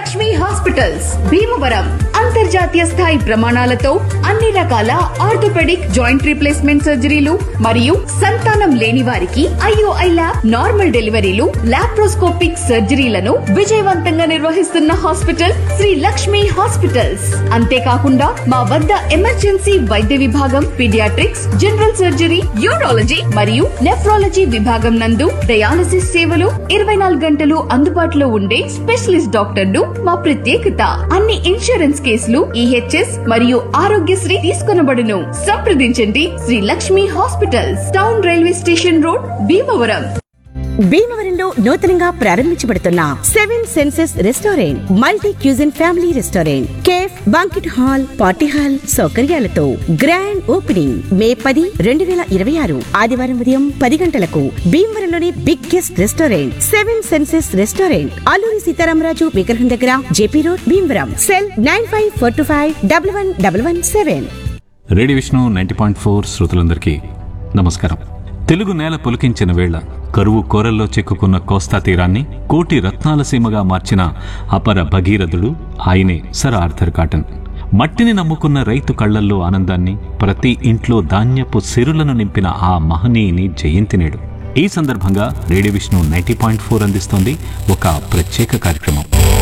Lakshmi hospitals Bhimavaram అంతర్జాతీయ స్థాయి ప్రమాణాలతో అన్ని రకాల ఆర్థోపెడిక్ జాయింట్ రీప్లేస్మెంట్ సర్జరీలు మరియు సంతానం లేని వారికి ఐఓఐ ల్యాబ్ నార్మల్ డెలివరీలు లాప్రోస్కోపిక్ సర్జరీలను విజయవంతంగా నిర్వహిస్తున్న హాస్పిటల్ శ్రీ లక్ష్మి హాస్పిటల్స్ అంతేకాకుండా మా వద్ద ఎమర్జెన్సీ వైద్య విభాగం పీడియాట్రిక్స్ జనరల్ సర్జరీ యూరాలజీ మరియు నెఫ్రాలజీ విభాగం నందు డయాలసిస్ సేవలు ఇరవై నాలుగు గంటలు అందుబాటులో ఉండే స్పెషలిస్ట్ డాక్టర్లు మా ప్రత్యేకత అన్ని ఇన్సూరెన్స్ కేసులు ఈహెచ్ఎస్ మరియు ఆరోగ్యశ్రీ తీసుకొనబడును సంప్రదించండి Sri Lakshmi hospitals town railway station road Bhimavaram భీమవరంలో నూతనంగా ప్రారంభించబడుతున్న seven senses restaurant multi cuisine family restaurant cafe banquet hall party hall సౌకర్యాలతో గ్రాండ్ ఓపెనింగ్ మే పది రెండు వేల ఇరవై ఆరు ఆదివారం ఉదయం పది గంటలకు భీమవరంలోని biggest restaurant seven senses restaurant Alluri Sitaramaraju విగ్రహం దగ్గర JP road Bhimavaram cell nine five four two five double one double one seven radio Vishnu ninety point four శ్రోతలందరికీ నమస్కారం తెలుగు నేల పులికించిన వేళ కరువు కోరల్లో చిక్కుకున్న కోస్తా తీరాన్ని కోటి రత్నాల సీమగా మార్చిన అపర భగీరథుడు ఆయనే సర్ ఆర్థర్ కాటన్ మట్టిని నమ్ముకున్న రైతు కళ్లల్లో ఆనందాన్ని ప్రతి ఇంట్లో ధాన్యపు సిరులను నింపిన ఆ మహనీయుని జయంతి నేడు ఈ సందర్భంగా radio Vishnu ninety point four అందిస్తోంది ఒక ప్రత్యేక కార్యక్రమం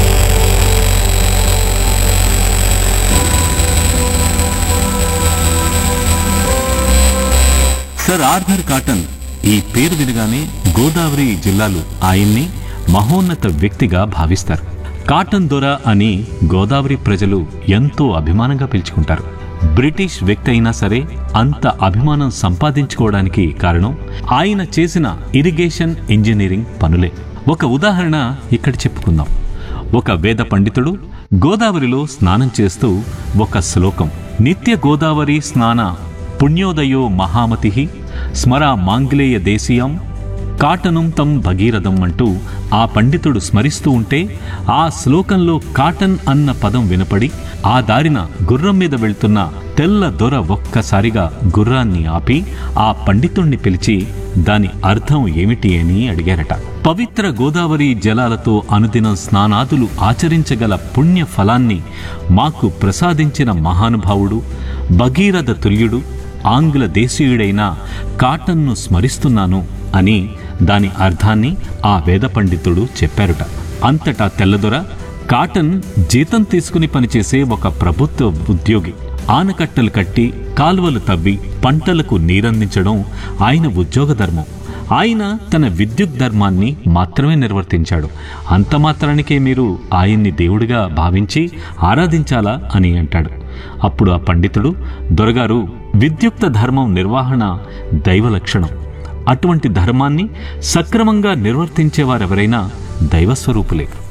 సర్ ఆర్థర్ కాటన్ ఈ పేరు వినగానే గోదావరి జిల్లాలు ఆయన్ని మహోన్నత వ్యక్తిగా భావిస్తారు కాటన్ దొర అని గోదావరి ప్రజలు ఎంతో అభిమానంగా పిలుచుకుంటారు బ్రిటిష్ వ్యక్తి అయినా సరే అంత అభిమానం సంపాదించుకోవడానికి కారణం ఆయన చేసిన ఇరిగేషన్ ఇంజనీరింగ్ పనులే ఒక ఉదాహరణ ఇక్కడ చెప్పుకుందాం ఒక వేద పండితుడు గోదావరిలో స్నానం చేస్తూ ఒక శ్లోకం నిత్య గోదావరి స్నాన పుణ్యోదయో మహామతి స్మరా మాంగ్లేయ దేశీయం కాటనం తం భగీరథం అంటూ ఆ పండితుడు స్మరిస్తూ ఉంటే ఆ శ్లోకంలో కాటన్ అన్న పదం వినపడి ఆ దారిన గుర్రం మీద వెళ్తున్న తెల్ల దొర ఒక్కసారిగా గుర్రాన్ని ఆపి ఆ పండితుణ్ణి పిలిచి దాని అర్థం ఏమిటి అని అడిగారట పవిత్ర గోదావరి జలాలతో అనుదినం స్నానాదులు ఆచరించగల పుణ్య ఫలాన్ని మాకు ప్రసాదించిన మహానుభావుడు భగీరథ తుల్యుడు ఆంగ్ల దేశీయుడైన కాటన్ను స్మరిస్తున్నాను అని దాని అర్థాన్ని ఆ వేద పండితుడు చెప్పారుట అంతటా తెల్లదొర కాటన్ జీతం తీసుకుని పనిచేసే ఒక ప్రభుత్వ ఉద్యోగి ఆనకట్టలు కట్టి కాలువలు తవ్వి పంటలకు నీరందించడం ఆయన ఉద్యోగ ధర్మం ఆయన తన విద్యుత్ ధర్మాన్ని మాత్రమే నిర్వర్తించాడు అంత మాత్రానికే మీరు ఆయన్ని దేవుడిగా భావించి ఆరాధించాలా అని అంటాడు అప్పుడు ఆ పండితుడు దొరగారు విద్యుక్త ధర్మం నిర్వహణ దైవ లక్షణం అటువంటి ధర్మాన్ని సక్రమంగా నిర్వర్తించేవారెవరైనా దైవస్వరూపులే